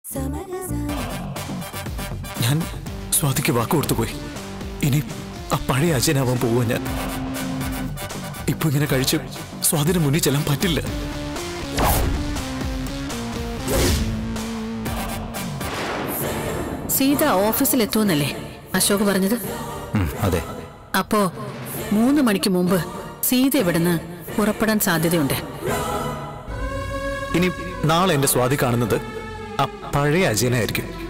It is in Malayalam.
ഞാൻ സ്വാതിക്ക് വാക്ക് കൊടുത്തു പോയി ഇനി ആ പഴയ അജയനാവാൻ പോവുക ഞാൻ ഇപ്പൊ ഇങ്ങനെ കഴിച്ച് സ്വാതിന് മുന്നിൽ ചെല്ലാൻ പറ്റില്ല സീത ഓഫീസിൽ എത്തുമെന്നല്ലേ അശോക് പറഞ്ഞത് ഉം, അതെ അപ്പോ മൂന്ന് മണിക്ക് മുമ്പ് സീത ഇവിടുന്ന് പുറപ്പെടാൻ സാധ്യതയുണ്ട് ഇനി നാളെ എന്റെ സ്വാതി കാണുന്നത് ആ പഴയ അജയനായിരിക്കും